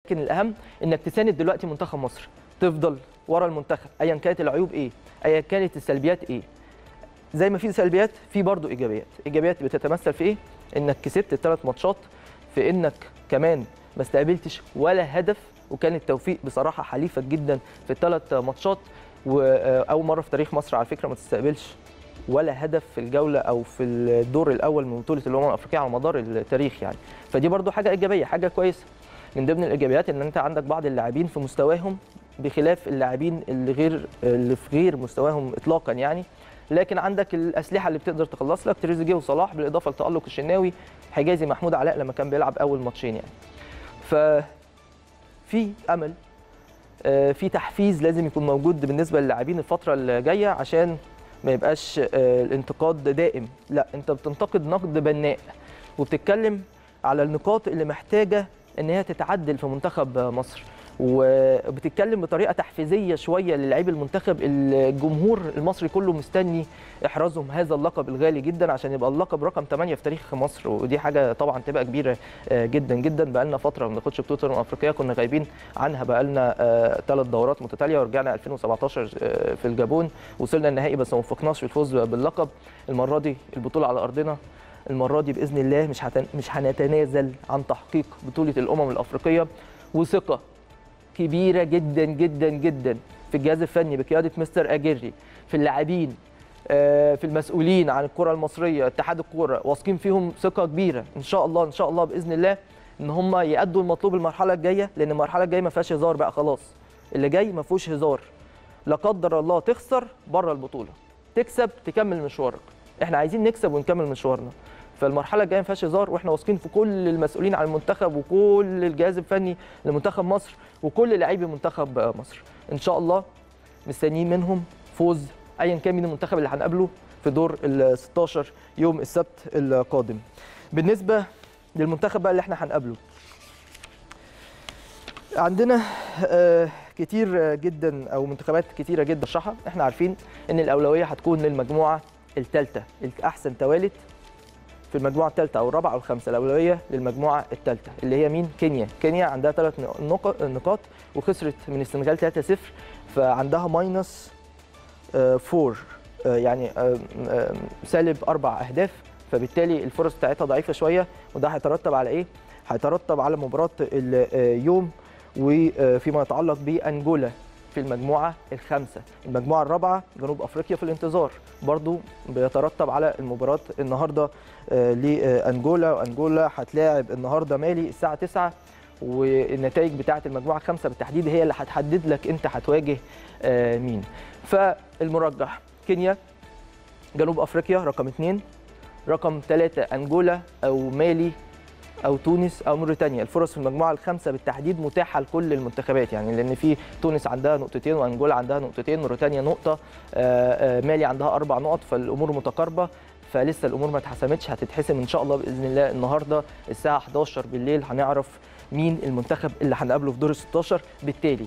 لكن الاهم انك تساند دلوقتي منتخب مصر تفضل ورا المنتخب ايا كانت العيوب ايه ايا كانت السلبيات ايه زي ما في سلبيات في برضه ايجابيات ايجابيات بتتمثل في ايه انك كسبت الثلاث ماتشات في انك كمان ما استقبلتش ولا هدف وكان التوفيق بصراحه حليفك جدا في الثلاث ماتشات واول مره في تاريخ مصر على فكره ما تستقبلش ولا هدف في الجوله او في الدور الاول من بطوله الامم الافريقيه على مدار التاريخ يعني فدي برضو حاجه ايجابيه حاجه كويسه من ضمن الايجابيات ان انت عندك بعض اللاعبين في مستواهم بخلاف اللاعبين اللي غير اللي في غير مستواهم اطلاقا يعني لكن عندك الاسلحه اللي بتقدر تخلص لك تريزيجيه وصلاح بالاضافه لتالق الشناوي حجازي محمود علاء لما كان بيلعب اول ماتشين يعني ف في امل آه، في تحفيز لازم يكون موجود بالنسبه للاعبين الفتره اللي جايه عشان ما يبقاش آه، الانتقاد دائم لا انت بتنتقد نقد بناء وبتتكلم على النقاط اللي محتاجه ان هي تتعدل في منتخب مصر وبتتكلم بطريقه تحفيزيه شويه للاعيب المنتخب الجمهور المصري كله مستني احرازهم هذا اللقب الغالي جدا عشان يبقى اللقب رقم 8 في تاريخ مصر ودي حاجه طبعا تبقى كبيره آه، جدا جدا بقى لنا فتره ما بناخدش بطوله الامم الافريقيه كنا غايبين عنها بقى لنا ثلاث دورات متتاليه ورجعنا 2017 آه، في الجابون وصلنا النهائي بس ما وفقناش في الفوز باللقب المره دي البطوله على ارضنا المره دي باذن الله مش هتن... مش هنتنازل عن تحقيق بطوله الامم الافريقيه وثقه كبيره جدا جدا جدا في الجهاز الفني بقياده مستر اجيري في اللاعبين آه، في المسؤولين عن الكره المصريه اتحاد الكوره واثقين فيهم ثقه كبيره ان شاء الله ان شاء الله باذن الله ان هم يأدوا المطلوب المرحله الجايه لان المرحله الجايه ما فيهاش هزار بقى خلاص اللي جاي ما فيهوش هزار لا قدر الله تخسر بره البطوله تكسب تكمل مشوارك احنا عايزين نكسب ونكمل مشوارنا فالمرحله الجايه ما فيهاش هزار واحنا واثقين في كل المسؤولين عن المنتخب وكل الجهاز الفني لمنتخب مصر وكل لاعبي منتخب مصر ان شاء الله مستنيين منهم فوز ايا كان مين المنتخب اللي هنقابله في دور ال 16 يوم السبت القادم بالنسبه للمنتخب بقى اللي احنا هنقابله عندنا آه، كتير جدا او منتخبات كتيره جدا رشحها احنا عارفين ان الاولويه هتكون للمجموعه الثالثه الاحسن توالت في المجموعه الثالثه او الرابعه او الخامسه الاولويه للمجموعه الثالثه اللي هي مين كينيا كينيا عندها ثلاث نقاط وخسرت من السنغال 3-0 فعندها ماينس 4 يعني آه، آه، سالب اربع اهداف فبالتالي الفرص بتاعتها ضعيفه شويه وده هيترتب على ايه هيترتب على مباراه اليوم وفيما يتعلق بانجولا في المجموعه الخامسه المجموعه الرابعه جنوب افريقيا في الانتظار برضو بيترتب على المباراه النهارده آه، لانجولا وانجولا هتلاعب النهارده مالي الساعه 9 والنتائج بتاعه المجموعه الخامسه بالتحديد هي اللي هتحدد لك انت هتواجه آه، مين فالمرجح كينيا جنوب افريقيا رقم اثنين رقم ثلاثة انجولا او مالي او تونس او موريتانيا الفرص في المجموعه الخامسه بالتحديد متاحه لكل المنتخبات يعني لان في تونس عندها نقطتين وانجولا عندها نقطتين موريتانيا نقطه آه، آه، مالي عندها اربع نقط فالامور متقاربه فلسه الامور ما اتحسمتش هتتحسم ان شاء الله باذن الله النهارده الساعه 11 بالليل هنعرف مين المنتخب اللي هنقابله في دور ال 16 بالتالي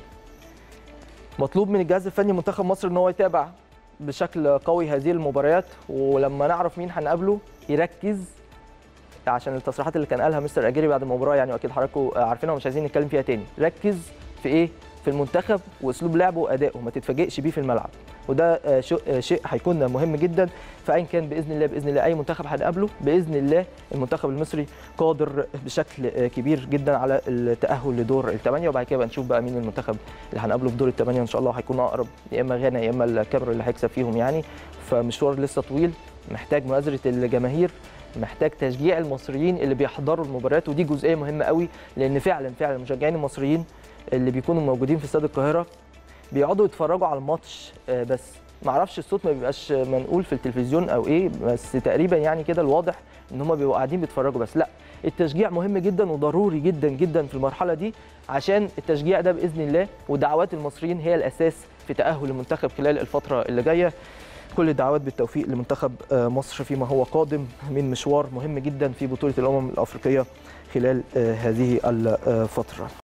مطلوب من الجهاز الفني منتخب مصر ان هو يتابع بشكل قوي هذه المباريات ولما نعرف مين هنقابله يركز عشان التصريحات اللي كان قالها مستر اجيري بعد المباراه يعني واكيد حضراتكم عارفينها ومش عايزين نتكلم فيها تاني ركز في ايه في المنتخب واسلوب لعبه وادائه ما تتفاجئش بيه في الملعب وده آه، شو- آه، شيء هيكون مهم جدا فايا كان باذن الله باذن الله اي منتخب هنقابله باذن الله المنتخب المصري قادر بشكل آه، كبير جدا على التاهل لدور الثمانيه وبعد كده بقى نشوف بقى مين المنتخب اللي هنقابله في دور الثمانيه ان شاء الله هيكون اقرب يا اما غانا يا اما الكاميرون اللي هيكسب فيهم يعني فمشوار لسه طويل محتاج مؤازره الجماهير محتاج تشجيع المصريين اللي بيحضروا المباريات ودي جزئيه مهمه قوي لان فعلا فعلا المشجعين المصريين اللي بيكونوا موجودين في استاد القاهره بيقعدوا يتفرجوا على الماتش آه، بس معرفش الصوت ما بيبقاش منقول في التلفزيون او ايه بس تقريبا يعني كده الواضح ان هم بيبقوا قاعدين بيتفرجوا بس لا التشجيع مهم جدا وضروري جدا جدا في المرحله دي عشان التشجيع ده باذن الله ودعوات المصريين هي الاساس في تاهل المنتخب خلال الفتره اللي جايه كل الدعوات بالتوفيق لمنتخب آه، مصر فيما هو قادم من مشوار مهم جدا في بطوله الامم الافريقيه خلال آه، هذه الفتره